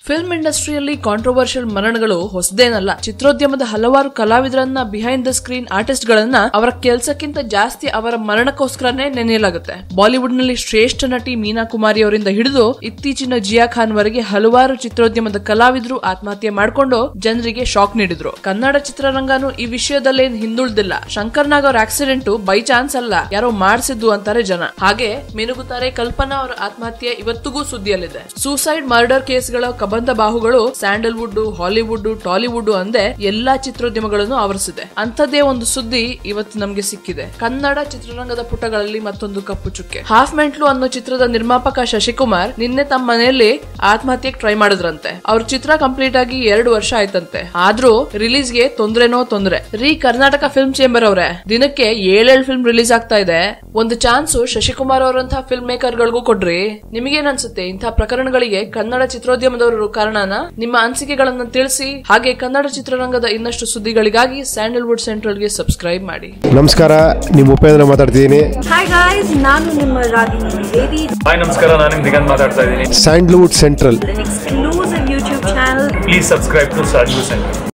film ಇಂಡಸ್ಟ್ರಿಯಲ್ಲಿ controversial ಮರಣಗಳು ಹೊಸದೇನಲ್ಲ ಚಿತ್ರೋದ್ಯಮದ ಹಲವಾರು ಕಲಾವಿದರನ್ನ ಬಿಹೈಂಡ್ ದ ಸ್ಕ್ರೀನ್ ಆರ್ಟಿಸ್ಟ್ ಗಳನ್ನ ಅವರ ಕೆಲಸಕ್ಕಿಂತ ಜಾಸ್ತಿ ಅವರ ಮರಣಕ್ಕೋಸ್ಕರನೇ ನೆನೆಯಲಾಗುತ್ತೆ ಬಾಲಿವುಡ್ ನಲ್ಲಿ ಶ್ರೇಷ್ಠ ನಟಿ ಮೀನಾ ಕುಮಾರಿ ಅವರಿಂದ ಹಿಡಿದು ಇತ್ತೀಚಿನ ಜಿಯಾ ಖಾನ್ ವರೆಗೆ ಹಲವಾರು ಚಿತ್ರೋದ್ಯಮದ ಕಲಾವಿದರು ಆತ್ಮಹತ್ಯೆ ಮಾಡಿಕೊಂಡು ಜನರಿಗೆ ಶಾಕ್ ನೀಡಿದ್ರು ಕನ್ನಡ ಚಿತ್ರರಂಗನು ಈ ವಿಷಯದಲ್ಲೇನ್ ಹಿಂದುಳಿದಿಲ್ಲ ಶಂಕರ್ ನಾಗ್ ಅವ್ರ ಆಕ್ಸಿಡೆಂಟ್ ಬೈ ಚಾನ್ಸ್ ಅಲ್ಲ ಯಾರೋ ಮಾಡಿಸಿದ್ದು ಅಂತಾರೆ ಜನ ಹಾಗೆ ಮಿನುಗುತ್ತಾರೆ ಕಲ್ಪನಾ ಅವರ ಆತ್ಮಹತ್ಯೆ ಇವತ್ತಿಗೂ ಸುದ್ದಿಯಲ್ಲಿದೆ ಸೂಸೈಡ್ ಮರ್ಡರ್ ಕೇಸ್ಗಳ ಕಬಂಧ ಬಾಹುಗಳು ಸ್ಯಾಂಡಲ್ವುಡ್ ಹಾಲಿವುಡ್ ಟಾಲಿವುಡ್ ಅಂದೆ ಎಲ್ಲಾ ಚಿತ್ರೋದ್ಯಮಗಳನ್ನು ಆವರಿಸಿದೆ ಅಂಥದ್ದೇ ಒಂದು ಸುದ್ದಿ ಇವತ್ತು ನಮ್ಗೆ ಸಿಕ್ಕಿದೆ ಕನ್ನಡ ಚಿತ್ರರಂಗದ ಪುಟಗಳಲ್ಲಿ ಮತ್ತೊಂದು ಕಪ್ಪು ಚುಕ್ಕೆ ಹಾಫ್ ಮೆಂಟ್ಲು ಅನ್ನೋ ಚಿತ್ರದ ನಿರ್ಮಾಪಕ ಶಶಿಕುಮಾರ್ ನಿನ್ನೆ ತಮ್ಮ ಮನೆಯಲ್ಲಿ ಆತ್ಮಹತ್ಯೆಗೆ ಟ್ರೈ ಮಾಡಿದ್ರಂತೆ ಅವ್ರ ಚಿತ್ರ ಕಂಪ್ಲೀಟ್ ಆಗಿ ಎರಡು ವರ್ಷ ಆಯ್ತಂತೆ ಆದ್ರೂ ರಿಲೀಸ್ ಗೆ ತೊಂದ್ರೆನೋ ತೊಂದ್ರೆ ರೀ ಕರ್ನಾಟಕ ಫಿಲ್ಮ್ ಚೇಂಬರ್ ಅವರೇ ದಿನಕ್ಕೆ ಏಳೇಳು ಫಿಲ್ಮ್ ರಿಲೀಸ್ ಆಗ್ತಾ ಇದೆ ಒಂದು ಚಾನ್ಸ್ ಶಶಿಕುಮಾರ್ ಅವರಂತಹ ಫಿಲ್ಮ್ ಮೇಕರ್ ಗಳಿಗೂ ಕೊಡ್ರಿ ನಿಮಗೇನ್ ಅನ್ಸುತ್ತೆ ಇಂತಹ ಪ್ರಕರಣಗಳಿಗೆ ಕನ್ನಡ ಚಿತ್ರೋದ್ಯಮದವರು ಕಾರಣನ ನಿಮ್ಮ ಅನಿಸಿಕೆಗಳನ್ನ ತಿಳಿಸಿ ಹಾಗೆ ಕನ್ನಡ ಚಿತ್ರರಂಗದ ಇನ್ನಷ್ಟು ಸುದ್ದಿಗಳಿಗಾಗಿ ಸ್ಯಾಂಡಲ್ವುಡ್ ಸೆಂಟ್ರಲ್ಗೆ ಸಬ್ಸ್ಕ್ರೈಬ್ ಮಾಡಿ ನಮಸ್ಕಾರ ನಿಮ್ಮ ಉಪೇಂದ್ರ ಮಾತಾಡ್ತಿದ್ದೀನಿ ಹಾಯ್ ಗಾಯ್ಸ್ ನಾನು ನಿಮ್ಮ ರಾಗಿಣಿ ದ್ವಿವೇದಿ ಹಾಯ್ ನಮಸ್ಕಾರ ನಾನು ನಿಮ್ ದಿಗಂತ್ ಮಾತಾಡ್ತಾ ಇದ್ದೀನಿ Sandalwood central an exclusive YouTube channel please subscribe to ಸಾಜು ಸೆಂಟರ್